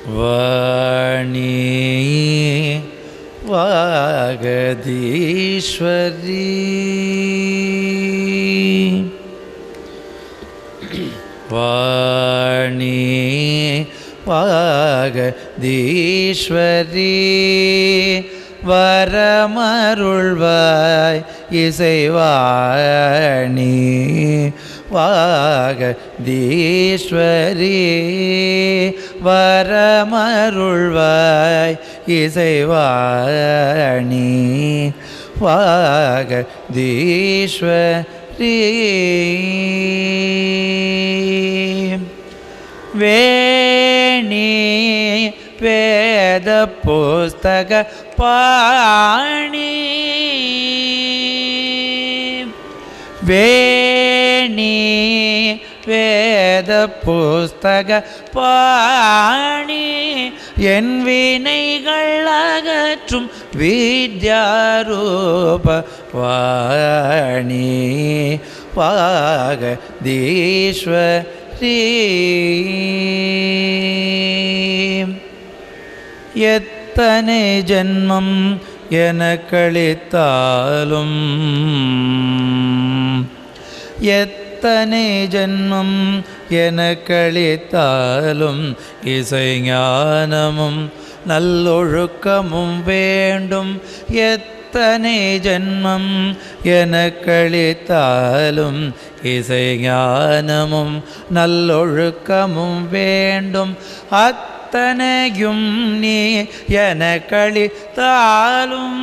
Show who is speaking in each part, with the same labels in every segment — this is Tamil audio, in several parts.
Speaker 1: வாணி வாகதீஸ்வரி வாணி வாகதீஸ்வரி வரமருள்வாய் இசைவாணி வாகதீஸ்வரி வரமருள்வாய் இசைவாணி வாகதீஸ்வரி வேணி வேத புஸ்தக பாணி வேணி வேத புஸ்தக பாணி என் வினைகள் அகற்றும் வித்யாரூப வாணி வாகதீஸ்வரி எத்தனை ஜென்மம் எனக்களித்தாலும் எத்தனை ஜென்மம் எனக்களித்தாலும் இசை ஞானமும் நல்லொழுக்கமும் வேண்டும் எத்தனை ஜென்மம் எனக்களித்தாலும் இசை ஞானமும் நல்லொழுக்கமும் வேண்டும் அத்தனையும் நீ எனக்களித்தாலும்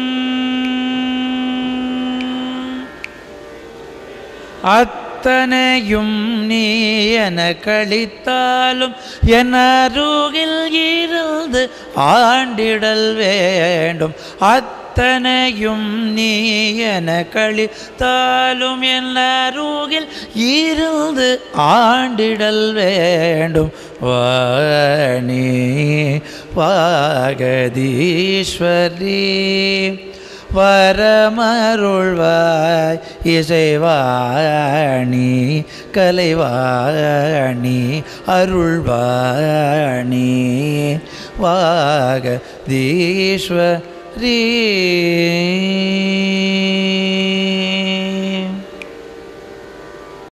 Speaker 1: அத்தனையும் நீ என கழித்தாலும் என் அருகில் இருந்து ஆண்டிடல் வேண்டும் அத்தனையும் நீ என கழித்தாலும் என் அருகில் இருந்து ஆண்டிடல் வேண்டும் வாணி வாகதீஸ்வரி வரமருள்வாய் இசைவாணி கலைவாணி அருள்வாணி வாகதீஸ்வரி